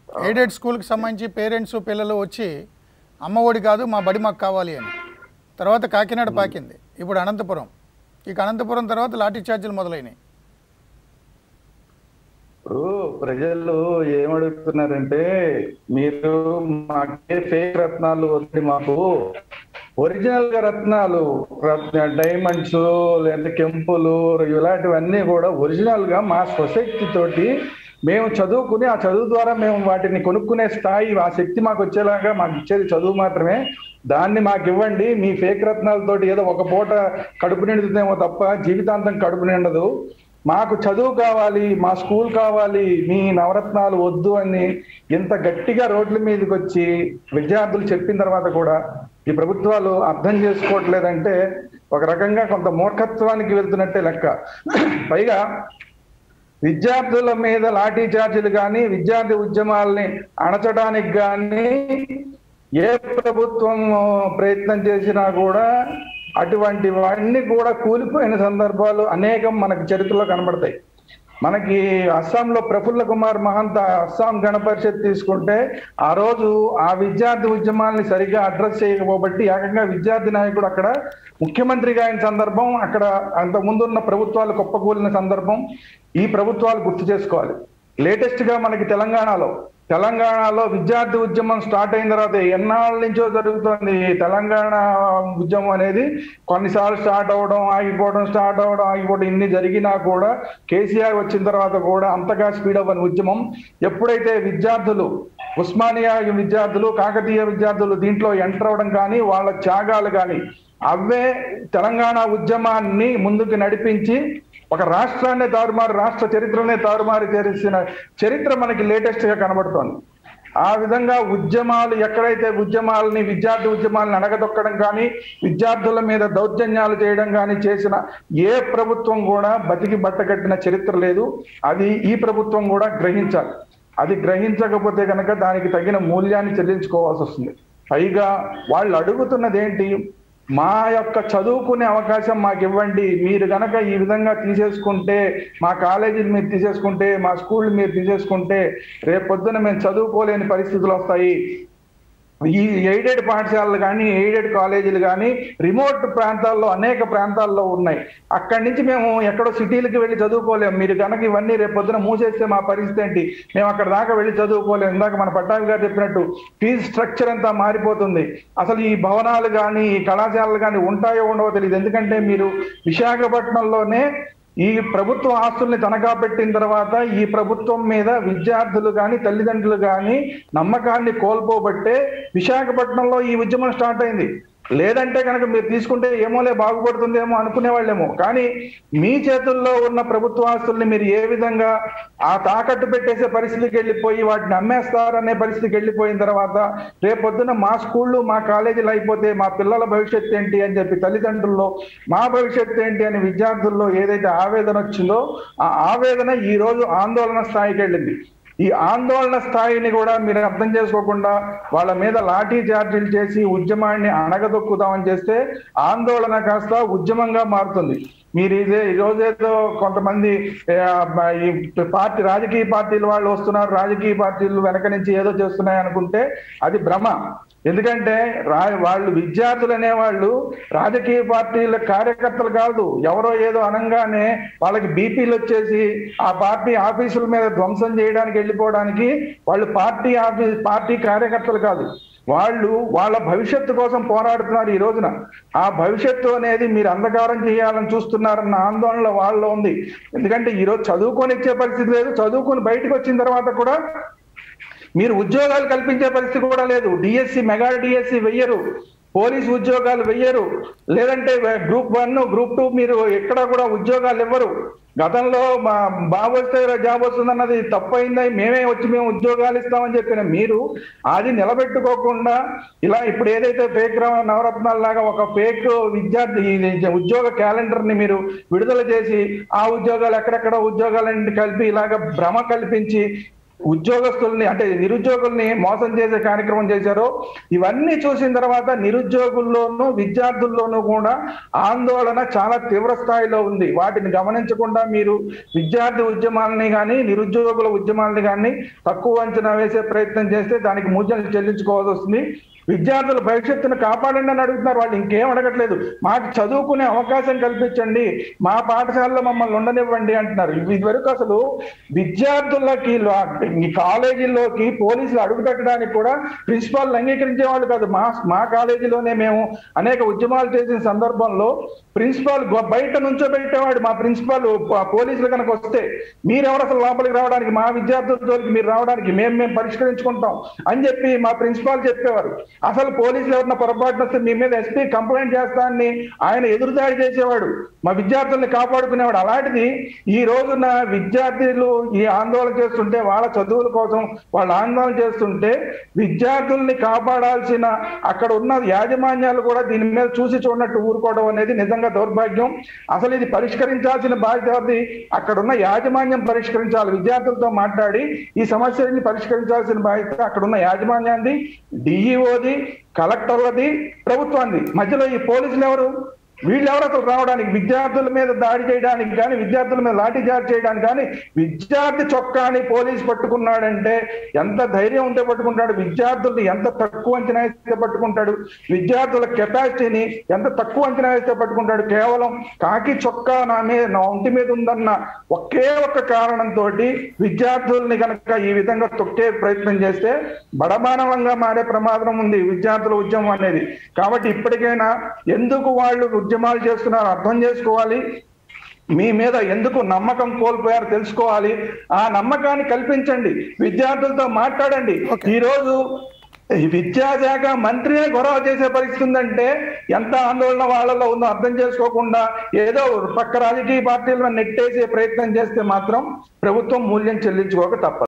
Aided స్కూల్కి సంబంధించి parents పిల్లలు వచ్చి అమ్మ ఒడి కాదు మా బడి మాకు కావాలి అని తర్వాత కాకినాడ పాకింది ఇప్పుడు అనంతపురం ఇక అనంతపురం తర్వాత లాఠీ చార్జీలు మొదలైనాయి ఇప్పుడు ప్రజలు ఏమడుగుతున్నారంటే మీరు మాకే ఫేక్ రత్నాలు వద్దు మాకు ఒరిజినల్ గా రత్నాలు రత్న డైమండ్స్ లేదా కెంపులు ఇలాంటివన్నీ కూడా ఒరిజినల్ గా మా సొసైటీ తోటి మేము చదువుకుని ఆ చదువు ద్వారా మేము వాటిని కొనుక్కునే స్థాయి ఆ శక్తి మాకు వచ్చేలాగా మాకు ఇచ్చేది చదువు మాత్రమే దాన్ని మాకు ఇవ్వండి మీ ఫేక్ రత్నాలతోటి ఏదో ఒక పూట కడుపు నిండుతుందేమో తప్ప జీవితాంతం కడుపు నిండదు మాకు చదువు కావాలి మా స్కూల్ కావాలి మీ నవరత్నాలు వద్దు అని ఇంత గట్టిగా రోడ్ల మీదకి వచ్చి విద్యార్థులు చెప్పిన తర్వాత కూడా ఈ ప్రభుత్వాలు అర్థం చేసుకోవట్లేదంటే ఒక రకంగా కొంత మూర్ఖత్వానికి వెళ్తున్నట్టే లెక్క పైగా విద్యార్థుల మీద లాఠీ చార్జీలు కానీ విద్యార్థి ఉద్యమాల్ని అణచడానికి కానీ ఏ ప్రభుత్వం ప్రయత్నం చేసినా కూడా అటువంటివన్నీ కూడా కూలిపోయిన సందర్భాలు అనేకం మనకి చరిత్రలో కనబడతాయి మనకి అస్సాంలో ప్రఫుల్ల కుమార్ మహంత అస్సాం గణ పరిషత్ తీసుకుంటే ఆ రోజు ఆ విద్యార్థి ఉద్యమాల్ని సరిగ్గా అడ్రస్ చేయకపోబట్టి ఏకంగా విద్యార్థి నాయకుడు అక్కడ ముఖ్యమంత్రిగా అయిన సందర్భం అక్కడ అంత ముందున్న ప్రభుత్వాలు కుప్పకూలిన సందర్భం ఈ ప్రభుత్వాలు గుర్తు చేసుకోవాలి లేటెస్ట్ గా మనకి తెలంగాణలో తెలంగాణలో విద్యార్థి ఉద్యమం స్టార్ట్ అయిన తర్వాత ఎన్నాళ్ళ నుంచో జరుగుతుంది ఈ తెలంగాణ ఉద్యమం అనేది కొన్నిసార్లు స్టార్ట్ అవ్వడం ఆగిపోవడం స్టార్ట్ అవ్వడం ఆగిపోవడం ఇన్ని జరిగినా కూడా కేసీఆర్ వచ్చిన తర్వాత కూడా అంతగా స్పీడ్ అవ్వని ఉద్యమం ఎప్పుడైతే విద్యార్థులు ఉస్మానియా విద్యార్థులు కాకతీయ విద్యార్థులు దీంట్లో ఎంటర్ అవ్వడం కానీ వాళ్ళ త్యాగాలు కానీ అవే తెలంగాణ ఉద్యమాన్ని ముందుకు నడిపించి ఒక రాష్ట్రాన్ని తారుమారు రాష్ట్ర చరిత్రనే తారుమారు చేసిన చరిత్ర మనకి లేటెస్ట్ గా కనబడుతోంది ఆ విధంగా ఉద్యమాలు ఎక్కడైతే ఉద్యమాలని విద్యార్థి ఉద్యమాలను అడగదొక్కడం కానీ విద్యార్థుల మీద దౌర్జన్యాలు చేయడం కానీ చేసిన ఏ ప్రభుత్వం కూడా బతికి బట్టకట్టిన చరిత్ర లేదు అది ఈ ప్రభుత్వం కూడా గ్రహించాలి అది గ్రహించకపోతే కనుక దానికి తగిన మూల్యాన్ని చెల్లించుకోవాల్సి వస్తుంది పైగా వాళ్ళు అడుగుతున్నది ఏంటి మా యొక్క చదువుకునే అవకాశం మాకు ఇవ్వండి మీరు గనక ఈ విధంగా తీసేసుకుంటే మా కాలేజీలు మీరు తీసేసుకుంటే మా స్కూల్ మీరు తీసేసుకుంటే రేపు పొద్దున మేము చదువుకోలేని పరిస్థితులు వస్తాయి ఈ ఎయిడెడ్ పాఠశాలలు కానీ ఎయిడెడ్ కాలేజీలు కానీ రిమోట్ ప్రాంతాల్లో అనేక ప్రాంతాల్లో ఉన్నాయి అక్కడి నుంచి మేము ఎక్కడో సిటీలకి వెళ్ళి చదువుకోలేము మీరు కనుక ఇవన్నీ రేపు పొద్దున మూసేస్తే మా పరిస్థితి ఏంటి మేము అక్కడ దాకా వెళ్ళి చదువుకోలేము ఇందాక మన పట్టాభి గారు చెప్పినట్టు ఫీజు స్ట్రక్చర్ అంతా మారిపోతుంది అసలు ఈ భవనాలు కానీ ఈ కళాశాలలు కానీ ఉంటాయో ఉండవో తెలియదు ఎందుకంటే మీరు విశాఖపట్నంలోనే ఈ ప్రభుత్వ ఆస్తుల్ని తనఖా పెట్టిన తర్వాత ఈ ప్రభుత్వం మీద విద్యార్థులు కానీ తల్లిదండ్రులు కానీ నమ్మకాన్ని కోల్పోబట్టే విశాఖపట్నంలో ఈ ఉద్యమం స్టార్ట్ అయింది లేదంటే కనుక మీరు తీసుకుంటే ఏమోలే బాగుపడుతుందేమో అనుకునే వాళ్ళేమో కానీ మీ చేతుల్లో ఉన్న ప్రభుత్వ ఆస్తుల్ని మీరు ఏ విధంగా ఆ తాకట్టు పెట్టేసే పరిస్థితికి వెళ్ళిపోయి వాటిని అమ్మేస్తారనే పరిస్థితికి వెళ్ళిపోయిన తర్వాత రేపొద్దున మా స్కూళ్ళు మా కాలేజీలు అయిపోతే మా పిల్లల భవిష్యత్తు ఏంటి అని చెప్పి తల్లిదండ్రుల్లో మా భవిష్యత్తు ఏంటి అని విద్యార్థుల్లో ఏదైతే ఆవేదన వచ్చిందో ఆ ఆవేదన ఈ రోజు ఆందోళన స్థాయికి వెళ్ళింది ఈ ఆందోళన స్థాయిని కూడా మీరు అర్థం చేసుకోకుండా వాళ్ళ మీద లాఠీ చార్జీలు చేసి ఉద్యమాన్ని అణగదొక్కుదామని చేస్తే ఆందోళన కాస్త ఉద్యమంగా మారుతుంది మీరు ఇదే ఈ రోజేదో కొంతమంది ఆ, ఈ పార్టీ రాజకీయ పార్టీల వాళ్ళు వస్తున్నారు రాజకీయ పార్టీలు వెనక నుంచి ఏదో చేస్తున్నాయి అనుకుంటే అది భ్రమ ఎందుకంటే రా వాళ్ళు విద్యార్థులు అనేవాళ్ళు రాజకీయ పార్టీల కార్యకర్తలు కాదు ఎవరో ఏదో అనంగానే వాళ్ళకి బీపీలు వచ్చేసి ఆ పార్టీ ఆఫీసుల మీద ధ్వంసం చేయడానికి వెళ్ళిపోవడానికి వాళ్ళు పార్టీ ఆఫీస్ పార్టీ కార్యకర్తలు కాదు వాళ్ళు వాళ్ళ భవిష్యత్తు కోసం పోరాడుతున్నారు ఈ రోజున ఆ భవిష్యత్తు అనేది మీరు అంధకారం చేయాలని చూస్తున్నారన్న ఆందోళన వాళ్ళలో ఉంది ఎందుకంటే ఈ రోజు చదువుకొని ఇచ్చే పరిస్థితి లేదు చదువుకొని బయటకు వచ్చిన తర్వాత కూడా మీరు ఉద్యోగాలు కల్పించే పరిస్థితి కూడా లేదు డిఎస్సి మెగా డిఎస్సి వెయ్యరు పోలీస్ ఉద్యోగాలు వెయ్యరు లేదంటే గ్రూప్ వన్ గ్రూప్ టూ మీరు ఎక్కడ కూడా ఉద్యోగాలు ఇవ్వరు గతంలో మా బాబు వస్తే జాబ్ వస్తుందన్నది తప్పైంది మేమే వచ్చి మేము ఉద్యోగాలు ఇస్తామని చెప్పిన మీరు అది నిలబెట్టుకోకుండా ఇలా ఇప్పుడు ఏదైతే ఫేక్ నవరత్నాల లాగా ఒక ఫేక్ విద్యార్థి ఈ ఉద్యోగ క్యాలెండర్ ని మీరు విడుదల చేసి ఆ ఉద్యోగాలు ఎక్కడెక్కడ ఉద్యోగాలన్నీ కలిపి ఇలాగ భ్రమ కల్పించి ఉద్యోగస్తుల్ని అంటే నిరుద్యోగుల్ని మోసం చేసే కార్యక్రమం చేశారో ఇవన్నీ చూసిన తర్వాత నిరుద్యోగుల్లోనూ విద్యార్థుల్లోనూ కూడా ఆందోళన చాలా తీవ్ర స్థాయిలో ఉంది వాటిని గమనించకుండా మీరు విద్యార్థి ఉద్యమాలని కానీ నిరుద్యోగుల ఉద్యమాలని కానీ తక్కువ అంచనా వేసే ప్రయత్నం చేస్తే దానికి మూల్యం చెల్లించుకోవాల్సి వస్తుంది విద్యార్థుల భవిష్యత్తును కాపాడండి అని అడుగుతున్నారు వాళ్ళు ఇంకేం అడగట్లేదు మాకు చదువుకునే అవకాశం కల్పించండి మా పాఠశాలలో మమ్మల్ని ఉండనివ్వండి అంటున్నారు ఇదివరకు అసలు విద్యార్థులకి లో- ఈ కాలేజీల్లోకి పోలీసులు అడుగు పెట్టడానికి కూడా ప్రిన్సిపాల్ అంగీకరించే వాళ్ళు కాదు మా మా కాలేజీలోనే మేము అనేక ఉద్యమాలు చేసిన సందర్భంలో ప్రిన్సిపాల్ గొ- బయట నుంచో పెట్టేవాడు మా ప్రిన్సిపాల్ ప- పోలీసులు కనుక వస్తే మీరెవరు అసలు లోపలికి రావడానికి మా విద్యార్థుల జోలికి మీరు రావడానికి మేము మేము పరిష్కరించుకుంటాం అని చెప్పి మా ప్రిన్సిపాల్ చెప్పేవారు అసలు పోలీసులు ఎవరన్నా పొరపాటున వస్తే మీ మీద ఎస్పీ కంప్లైంట్ చేస్తానని ఆయన ఎదురుదాడి చేసేవాడు మా విద్యార్థుల్ని కాపాడుకునేవాడు అలాంటిది ఈ రోజున విద్యార్థులు ఈ ఆందోళన చేస్తుంటే వాళ్ళ చదువుల కోసం వాళ్ళు ఆందోళన చేస్తుంటే విద్యార్థుల్ని కాపాడాల్సిన అక్కడ ఉన్న యాజమాన్యాలు కూడా దీని మీద చూసి చూడనట్టు ఊరుకోవడం అనేది నిజంగా దౌర్భాగ్యం అసలు ఇది పరిష్కరించాల్సిన బాధ్యత ఎవరిది? అక్కడ ఉన్న యాజమాన్యం పరిష్కరించాలి విద్యార్థులతో మాట్లాడి ఈ సమస్యని పరిష్కరించాల్సిన బాధ్యత అక్కడ ఉన్న యాజమాన్యాన్ని డిఈఓది కలెక్టర్లది ప్రభుత్వాన్ని మధ్యలో ఈ పోలీసులు ఎవరు వీళ్ళెవరు అసలు రావడానికి విద్యార్థుల మీద దాడి చేయడానికి కానీ విద్యార్థుల మీద లాఠీ చార్జ్ చేయడానికి కానీ విద్యార్థి చొక్కాని పోలీసు పట్టుకున్నాడంటే ఎంత ధైర్యం ఉంటే పట్టుకుంటాడు విద్యార్థుల్ని ఎంత తక్కువ అంచనా వేస్తే పట్టుకుంటాడు విద్యార్థుల కెపాసిటీని ఎంత తక్కువ అంచనా వేస్తే పట్టుకుంటాడు కేవలం కాకి చొక్కా నా మీద నా ఒంటి మీద ఉందన్న ఒకే ఒక్క కారణంతో విద్యార్థుల్ని కనుక ఈ విధంగా తొక్కే ప్రయత్నం చేస్తే బడమానవంగా మారే ప్రమాదం ఉంది విద్యార్థుల ఉద్యమం అనేది కాబట్టి ఇప్పటికైనా ఎందుకు వాళ్ళు ఉద్యమాలు చేస్తున్నారో అర్థం చేసుకోవాలి మీ మీద ఎందుకు నమ్మకం కోల్పోయారో తెలుసుకోవాలి ఆ నమ్మకాన్ని కల్పించండి విద్యార్థులతో మాట్లాడండి Okay. ఈ రోజు ఈ విద్యాశాఖ మంత్రినే గొడవ చేసే పరిస్థితి ఉందంటే ఎంత ఆందోళన వాళ్ళలో ఉందో అర్థం చేసుకోకుండా ఏదో పక్క రాజకీయ పార్టీలను నెట్టేసే ప్రయత్నం చేస్తే మాత్రం ప్రభుత్వం మూల్యం చెల్లించుకోక తప్పదు